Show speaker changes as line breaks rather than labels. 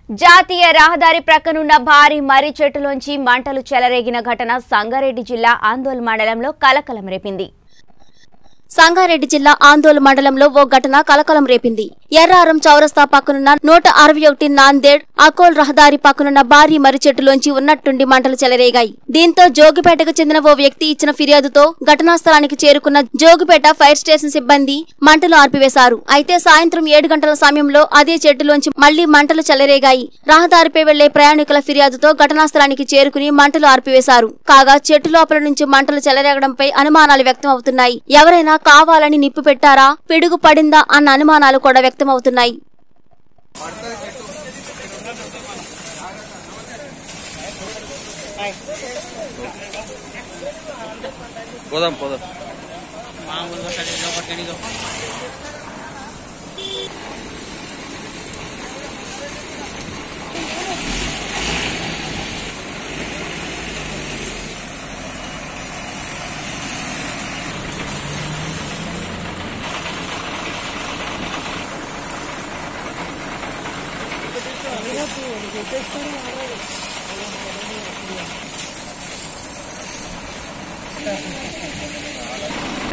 జాతీయ రహదారి ప్రక్కనున్న భారీ మర్రి చెట్టులోంచి మంటలు చెలరేగిన ఘటన సంగారెడ్డి జిల్లా ఆందోళన మండలంలో కలకలం రేపింది
సంగారెడ్డి జిల్లా ఆందోళన మండలంలో ఓ ఘటన కలకలం రేపింది ఎర్రారం చౌరస్తా పక్కనున్న నూట అరవై ఒకటి నాందేడ్ అకోల్ రహదారి పక్కనున్న భారీ మర్రి చెట్టులోంచి ఉన్నట్టుండి మంటలు చెలరేగాయి దీంతో జోగిపేటకు చెందిన ఓ వ్యక్తి ఇచ్చిన ఫిర్యాదుతో ఘటనా స్థలానికి చేరుకున్న జోగిపేట ఫైర్ స్టేషన్ సిబ్బంది మంటలు ఆర్పివేశారు అయితే సాయంత్రం ఏడు గంటల సమయంలో అదే చెట్టులోంచి మళ్లీ మంటలు చెలరేగాయి రహదారిపై వెళ్లే ప్రయాణికుల ఫిర్యాదుతో ఘటనా స్థలానికి చేరుకుని మంటలు ఆర్పివేశారు కాగా చెట్టు లోపల నుంచి మంటలు చెలరేగడంపై అనుమానాలు వ్యక్తం అవుతున్నాయి ఎవరైనా కావాలని నిప్పు పెట్టారా పిడుగు పడిందా అన్న అనుమానాలు కూడా వ్యక్తమవుతున్నాయి
పోదాం పోదాం
మామూలుగా సరిగ్గా పట్టడిగా